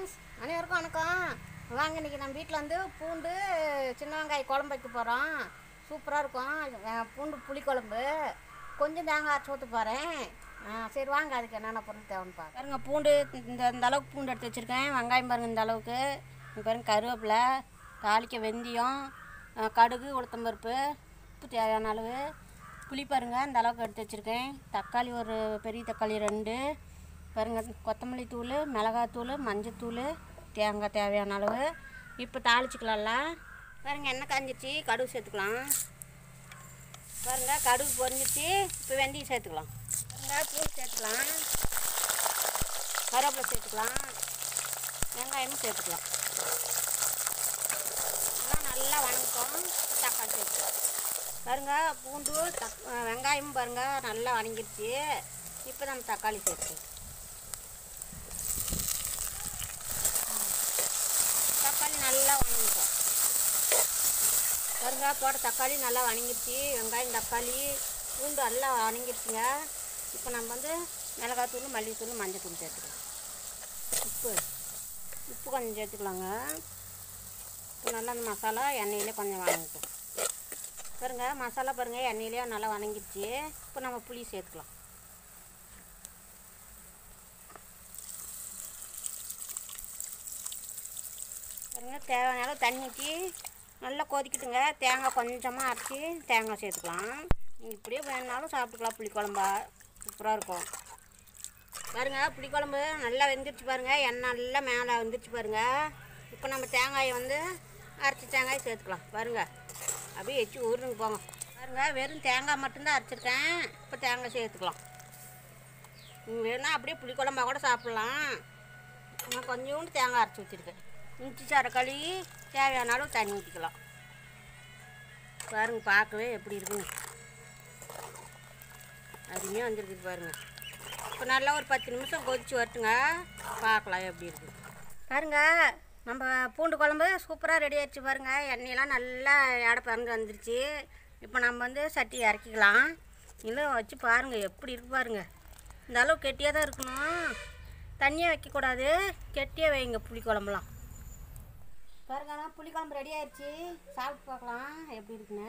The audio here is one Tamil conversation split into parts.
ஃப்ரெண்ட்ஸ் அனைவருக்கும் வணக்கம் வாங்க இன்றைக்கி நம்ம வீட்டில் வந்து பூண்டு சின்ன வெங்காயம் குழம்பு வைக்க போகிறோம் சூப்பராக இருக்கும் அஹ் பூண்டு புளிக்குழம்பு கொஞ்சம் தேங்காய் அரைச்சி ஊற்ற போகிறேன் சரி வாங்க அதுக்கு என்னென்ன பொருள் தேவைன்னு பாருங்க பாருங்க பூண்டு இந்த இந்த அளவுக்கு பூண்டு எடுத்து வச்சுருக்கேன் வெங்காயம் பாருங்க இந்த அளவுக்கு இங்க பாருங்க கருவேப்பிலை தாளிக்க வெந்தயம் அஹ் கடுகு உளுத்தம்பருப்பு உப்பு தேவையான அளவு புளி பாருங்க இந்த அளவுக்கு எடுத்து வச்சுருக்கேன் தக்காளி ஒரு பெரிய தக்காளி ரெண்டு பாருங்க கொத்தமல்லி தூள் மிளகாத்தூள் மஞ்சத்தூள் தேங்காய் தேவையான அளவு இப்போ தாளிச்சுக்கலாம்ல பாருங்க எண்ணெய் காஞ்சிச்சு கடுகு சேர்த்துக்கலாம் பாருங்க கடுகு பொரிஞ்சிச்சு இப்போ வெந்தயம் சேர்த்துக்கலாம் பாருங்க பூண்டு சேர்த்துக்கலாம் கருவேப்பிலை சேர்த்துக்கலாம் வெங்காயமும் சேர்த்துக்கலாம் எல்லாம் நல்லா வணக்கம் தக்காளி சேர்த்துக்கலாம் பாருங்க பூண்டு தக் வெங்காயமும் பாருங்க நல்லா வணங்கிருச்சு இப்போ நம்ம தக்காளி சேர்த்துக்கலாம் தக்காளி நல்லா வணங்கிட்டோம் பாருங்க போட்ட தக்காளி நல்லா வணங்கிருச்சு வெங்காயம் தக்காளி பூண்டு நல்லா வணங்கிருச்சுங்க இப்போ நம்ம வந்து மிளகாத்தூள் மல்லித்தூள் மஞ்சத்தூள் சேர்த்துக்கலாம் உப்பு உப்பு கொஞ்சம் சேர்த்துக்கலாங்க இப்போ நல்லா அந்த மசாலா எண்ணெயிலே கொஞ்சம் வணங்கிட்டோம் பாருங்க மசாலா பாருங்கள் எண்ணெயிலே நல்லா வணங்கிருச்சு இப்போ நம்ம புளி சேர்த்துக்கலாம் பாருங்க தேவையான அளவு தண்ணி ஊற்றி நல்லா கொதிக்கட்டுங்க தேங்காய் கொஞ்சமாக அரைச்சி தேங்காய் சேர்த்துக்கலாம் நீங்கள் இப்படியே வேணுனாலும் சாப்பிட்டுக்கலாம் புளிக்குழம்பா சூப்பராக இருக்கும் பாருங்க புளிக்குழம்பு நல்லா வெந்துருச்சு பாருங்கள் எண்ணெய் நல்லா மேலே வெந்துருச்சு பாருங்கள் இப்போ நம்ம தேங்காயை வந்து அரைச்சி தேங்காய் சேர்த்துக்கலாம் பாருங்கள் அப்படியே எச்சு ஊருங்க போங்க பாருங்க வெறும் தேங்காய் மட்டும்தான் அரைச்சிருக்கேன் இப்போ தேங்காய் சேர்த்துக்கலாம் நீங்கள் வேணால் அப்படியே புளிக்குழம்பா கூட சாப்பிட்லாம் நான் கொஞ்சோண்டு தேங்காய் அரைச்சி வச்சுருக்கேன் இஞ்சி சாரை கழுவி தேவையான அளவு தண்ணி ஊற்றிக்கலாம் பாருங்க பார்க்கவே எப்படி இருக்குன்னு அருமையாக வந்துருக்குது பாருங்க இப்போ நல்லா ஒரு பத்து நிமிஷம் கொதிச்சு வரட்டுங்க பார்க்கலாம் எப்படி இருக்குது பாருங்க நம்ம பூண்டு குழம்பு சூப்பராக ரெடி ஆயிடுச்சு பாருங்க எண்ணெயெல்லாம் நல்லா எடை பறந்து வந்துருச்சு இப்போ நம்ம வந்து சட்டி இறக்கிக்கலாம் இல்லை வச்சு பாருங்கள் எப்படி இருக்கு பாருங்க இந்த அளவு கெட்டியாக தான் இருக்கணும் தண்ணியாக வைக்கக்கூடாது கெட்டியாக வைங்க புளி குழம்புலாம் பாருங்க புளிக்குழம்பு ரெடி ஆயிடுச்சு சாப்பிட்டு பார்க்கலாம் எப்படி இருக்குன்னு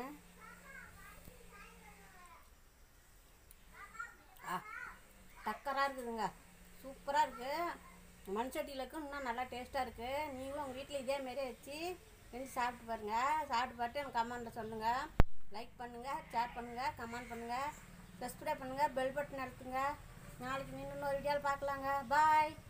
ஆ டக்கராக இருக்குதுங்க சூப்பராக இருக்குது மண் சட்டியில் இருக்கும் இன்னும் நல்லா டேஸ்ட்டாக இருக்குது நீங்களும் உங்கள் வீட்டில் இதே மாரி வச்சு செஞ்சு சாப்பிட்டு பாருங்கள் சாப்பிட்டு பார்த்து எனக்கு கமெண்ட்டில் சொல்லுங்கள் லைக் பண்ணுங்கள் ஷேர் பண்ணுங்கள் கமெண்ட் பண்ணுங்கள் சப்ஸ்கிரைப் பண்ணுங்கள் பெல் பட்டன் அழுத்துங்க நாளைக்கு மீண்டும் இன்னொரு வீடியோவில் பார்க்கலாங்க பாய்